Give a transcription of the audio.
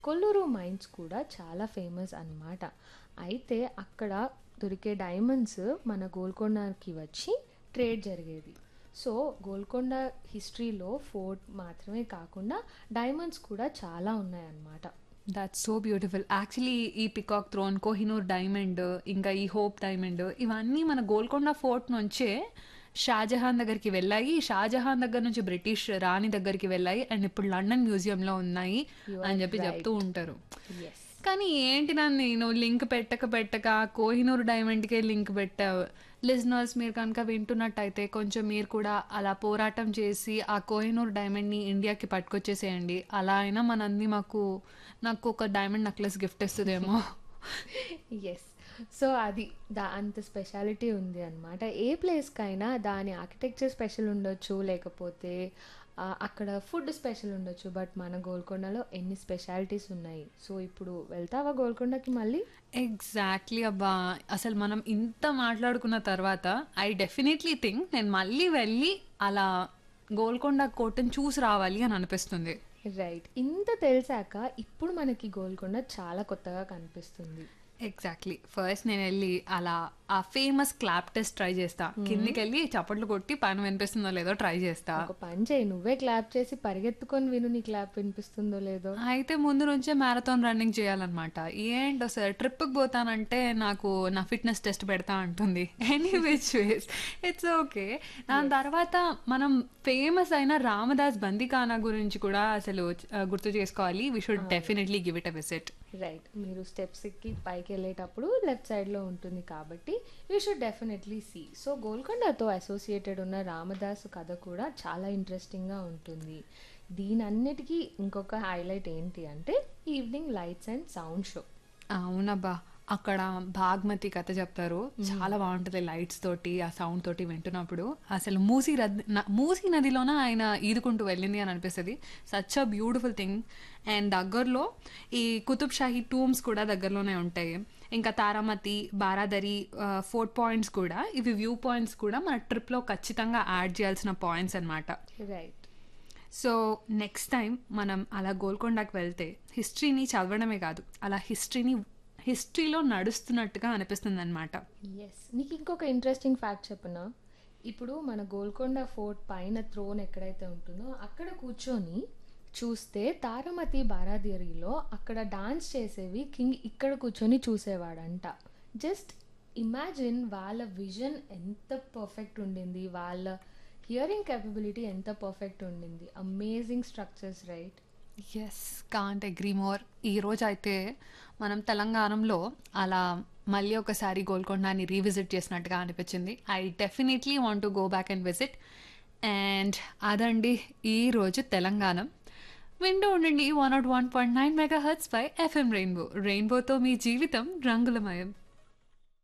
Kolluru mines కూడా చాలా famous అన్నమాట అయితే అక్కడ దొరికే డైమండ్స్ మన గోల్కొండకి వచ్చి ట్రేడ్ జరిగేది సో గోల్కొండ హిస్టరీలో ఫోర్ట్ మాత్రమే కాకుండా డైమండ్స్ కూడా చాలా ఉన్నాయన్నమాట దట్స్ సో బ్యూటిఫుల్ యాక్చువల్లీ ఈ పికాక్ థ్రోన్ కోహినూర్ డైమండ్ ఇంకా ఈ హోప్ డైమండ్ ఇవన్నీ మన గోల్కొండ ఫోర్ట్ నుంచే షాజహాన్ దగ్గరికి వెళ్ళాయి షాజహాన్ దగ్గర నుంచి బ్రిటిష్ రాణి దగ్గరికి వెళ్ళాయి అండ్ ఇప్పుడు లండన్ మ్యూజియంలో ఉన్నాయి You అని are చెప్పి right. చెప్తూ ఉంటారు ఎస్ కానీ ఏంటి నన్ను నువ్వు లింక్ పెట్టక పెట్టక కోహినూర్ డైమండ్కే లింక్ పెట్టావు లిజనర్స్ మీరు కనుక వింటున్నట్టయితే కొంచెం మీరు కూడా అలా పోరాటం చేసి ఆ కోహినూర్ డైమండ్ని ఇండియాకి పట్టుకొచ్చేసేయండి అలా అయినా మనంది మాకు నాకు ఒక డైమండ్ నెక్లెస్ గిఫ్ట్ ఇస్తుందేమో ఎస్ సో అది దా అంత స్పెషాలిటీ ఉంది అనమాట ఏ ప్లేస్కైనా దాని ఆర్కిటెక్చర్ స్పెషల్ ఉండొచ్చు లేకపోతే ఆ, అక్కడ ఫుడ్ స్పెషల్ ఉండొచ్చు బట్ మన గోల్కొండలో ఎన్ని స్పెషాలిటీస్ ఉన్నాయి సో ఇప్పుడు వెళ్తావా గోల్కొండకి మళ్ళీ ఎగ్జాక్ట్లీ అబ్బా అసలు మనం ఇంత మాట్లాడుకున్న తర్వాత ఐ డెఫినెట్లీ థింక్ నేను మళ్ళీ వెళ్ళి అలా గోల్కొండ కోటను చూసి రావాలి అని అనిపిస్తుంది రైట్ ఇంత తెలిసాక ఇప్పుడు మనకి గోల్కొండ చాలా కొత్తగా కనిపిస్తుంది ఎగ్జాక్ట్లీ ఫస్ట్ నేను వెళ్ళి అలా ఆ ఫేమస్ క్లాప్ టెస్ట్ ట్రై చేస్తా కిందికి వెళ్ళి చప్పట్లు కొట్టి పైన వినిపిస్తుందో లేదో ట్రై చేస్తా ఒక పని చేయి నువ్వే క్లాప్ చేసి పరిగెత్తుకొని విను నీ క్లాప్ వినిపిస్తుందో లేదో అయితే ముందు నుంచే మ్యారథాన్ రన్నింగ్ చేయాలన్నమాట ఏంటో సార్ ట్రిప్కి పోతానంటే నాకు నా ఫిట్నెస్ టెస్ట్ పెడతా అంటుంది any which ways it's okay దాని తర్వాత మనం ఫేమస్ అయిన రామదాస్ బందీఖానా గురించి కూడా అసలు ఆ, గుర్తు చేసుకోవాలి we should definitely give it a visit right మీరు స్టెప్స్ ఎక్కి పైకి వెళ్ళేటప్పుడు లెఫ్ట్ సైడ్లో ఉంటుంది కాబట్టి you should definitely see so గోల్కొండతో అసోసియేటెడ్ ఉన్న రామదాసు కథ కూడా చాలా ఇంట్రెస్టింగ్గా ఉంటుంది దీనన్నిటికీ ఇంకొక హైలైట్ ఏంటి అంటే evening lights and sound show అవునబ్బా అక్కడ భాగ్మతి కథ చెప్తారు చాలా బాగుంటుంది లైట్స్ తోటి ఆ సౌండ్ తోటి వింటున్నప్పుడు అసలు మూసీ రద్ న- మూసీ నదిలోన ఆయన ఈదుకుంటూ వెళ్ళింది అని అనిపిస్తుంది such a beautiful thing and దగ్గరలో ఈ కుతుబ్ షాహీ టూమ్స్ కూడా దగ్గరలోనే ఉంటాయి ఇంకా తారామతి బారాదరి ఫోర్ట్ పాయింట్స్ కూడా ఇవి వ్యూ పాయింట్స్ కూడా మన ట్రిప్లో ఖచ్చితంగా యాడ్ చేయాల్సిన పాయింట్స్ అన్నమాట రైట్ సో నెక్స్ట్ టైం మనం అలా గోల్కొండకి వెళ్తే హిస్టరీని చదవడమే కాదు అలా హిస్టరీని హిస్టరీలో నడుస్తున్నట్టుగా అనిపిస్తుంది అనమాట ఎస్ నీకు ఇంకొక ఇంట్రెస్టింగ్ ఫ్యాక్ట్ చెప్పనా ఇప్పుడు మన గోల్కొండ ఫోర్ట్ పైన థ్రోన్ ఎక్కడైతే ఉంటుందో అక్కడ కూర్చొని చూస్తే తారమతి బారాదిరిలో అక్కడ డాన్స్ చేసేవి కింగ్ ఇక్కడ కూర్చొని చూసేవాడంట జస్ట్ ఇమాజిన్ వాళ్ళ విజన్ ఎంత పర్ఫెక్ట్ ఉండింది వాళ్ళ హియరింగ్ కేపబిలిటీ ఎంత పర్ఫెక్ట్ ఉండింది amazing structures right yes can't agree more ఈ రోజు అయితే మనం తెలంగాణలో అలా మళ్ళీ ఒకసారి గోల్కొండని రీవిజిట్ చేసినట్టుగా అనిపించింది I definitely want to go back and visit and అదండి ఈ రోజు తెలంగాణ వింటూ ఉండండి one nought one point nine megahertz FM ఎఫ్ఎం రెయిన్బో రెయిన్బోతో మీ జీవితం రంగులమయం